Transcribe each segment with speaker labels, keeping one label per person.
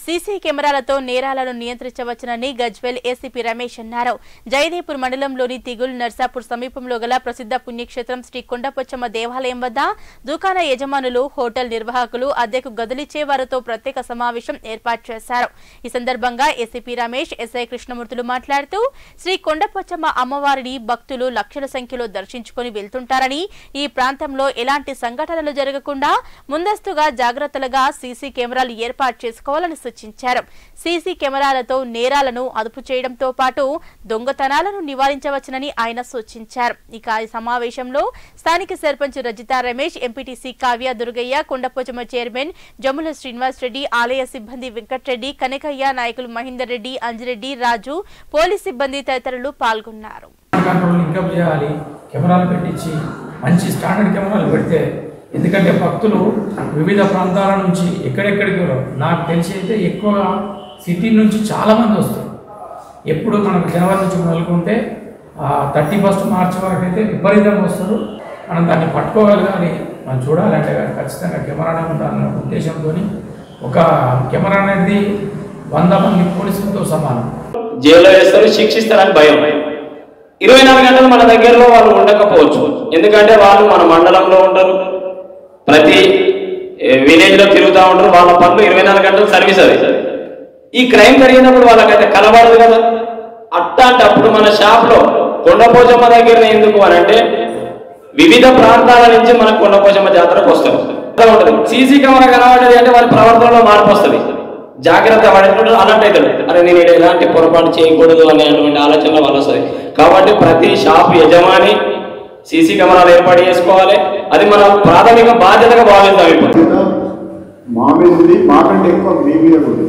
Speaker 1: CC కెమెరాలతో నేరాలను నియంత్రించవచ్చునని Gajwel ACP Ramesh అన్నారు జయదేపూర్ మండలంలోని తిగుల్ నర్సాపూర్ సమీపంలో గల ప్రసిద్ధ పుణ్యక్షేత్రం శ్రీ కొండపొచ్చమ్మ దేవాలయం వద్ద దుకాణ యజమానులు హోటల్ నిర్వాహకులు అద్దెకు గదులిచ్చే వారితో ప్రత్యేక సమావేశం ఏర్పాటు చేశారు ఈ సందర్భంగా ఏసీపీ రమేష్ ఎస్ఐ కృష్ణమూర్తులు మాట్లాడుతూ శ్రీ కొండపొచ్చమ్మ అమ్మవారిని భక్తులు లక్షల సంఖ్యలో దర్శించుకొని వెళ్తుంటారని ఈ ప్రాంతంలో ఎలాంటి సంఘటనలు జరగకుండా ముందస్తుగా జాగ్రత్తలుగా సీసీ కెమెరాలు ఏర్పాటు చేసుకోవాలని సూచించారు సీసీ కెమెరాలతో నేరాలను అదుపు చేయడంతో పాటు దొంగతనాలను నివారించవచ్చునని ఆయన సూచించారు ఇక ఈ సమావేశంలో స్థానిక సర్పంచ్ రజితా రమేష్ ఎంపీటీసీ కావ్య దుర్గయ్య కొండపోచమ్మ చైర్మన్ జమ్ముల శ్రీనివాస్ రెడ్డి ఆలయ సిబ్బంది వెంకట్రెడ్డి కనకయ్య నాయకులు మహేందర్ రెడ్డి అంజిరెడ్డి రాజు పోలీస్ సిబ్బంది తదితరులు పాల్గొన్నారు
Speaker 2: కంట్రోల్ ఇంకప్ చేయాలి కెమెరాలు పెట్టించి మంచి స్టాండర్డ్ కెమెరాలు పెడితే ఎందుకంటే భక్తులు వివిధ ప్రాంతాల నుంచి ఎక్కడెక్కడికి వెళ్ళరు. నాకు తెలిసి అయితే ఎక్కువగా సిటీ నుంచి చాలామంది వస్తారు ఎప్పుడు మనకు జనవరి నుంచి మొదలుకుంటే థర్టీ ఫస్ట్ మార్చ్ వరకు అయితే విపరీతంగా వస్తారు మనం దాన్ని పట్టుకోగలగాలి మనం చూడాలంటే ఖచ్చితంగా కెమెరానే ఉండాలన్న ఉద్దేశంతో ఒక కెమెరా అనేది వంద మంది పోలీసులతో సమానం
Speaker 3: జైల్లో వేస్తారు శిక్షిస్తారని భయం ఇరవై నాలుగు గంటలు మన దగ్గరలో వాళ్ళు ఉండకపోవచ్చు ఎందుకంటే వాళ్ళు మన మండలంలో ఉంటారు ప్రతి విలేజ్ లో తిరుగుతూ ఉంటారు వాళ్ళ పనులు ఇరవై నాలుగు గంటలు సర్వీస్ అది ఈ క్రైమ్ జరిగినప్పుడు వాళ్ళకైతే కనబడదు కదా అట్టాంటప్పుడు మన షాప్ లో కొండపోచమ్మ దగ్గర ఎందుకు అని అంటే వివిధ ప్రాంతాల నుంచి మన కొండపోచమ్మ జాతరకు వస్తారు అట్లా ఉంటది సీసీ కెమెరా కనబడేది అంటే వారి ప్రవర్తనలో మార్పు వస్తుంది జాగ్రత్త పడేటప్పుడు అలర్ట్ అవుతాడు అరే నేను ఈడ ఎలాంటి పొరపాటు చేయకూడదు అనేటువంటి ఆలోచన వాళ్ళు వస్తుంది కాబట్టి ప్రతి షాప్ యజమాని సీసీ కెమెరాలు ఏర్పాటు చేసుకోవాలి అది మన ప్రాథమిక బాధ్యతగా భావిస్తాం ఇప్పుడు
Speaker 4: బాధ్యత మా మీద ఉంది మాకంటే ఎక్కువ మీ మీద ఉంది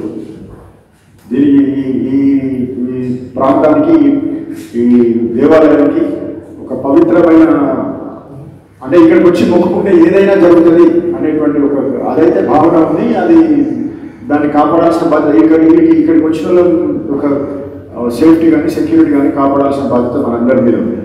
Speaker 4: దీనికి ఈ- ఈ ఈ ప్రాంతానికి ఈ దేవాలయానికి ఒక పవిత్రమైన అంటే ఇక్కడికి వచ్చి మొక్కుకుంటే ఏదైనా జరుగుతుంది అనేటువంటి ఒక అదైతే భావన ఉంది అది దాన్ని కాపాడాల్సిన బాధ్యత ఇక్కడ ఇక్కడికి ఇక్కడికి వచ్చిన వాళ్ళ ఒక సేఫ్టీ కానీ సెక్యూరిటీ కానీ కాపాడాల్సిన బాధ్యత మనందరి మీద ఉంది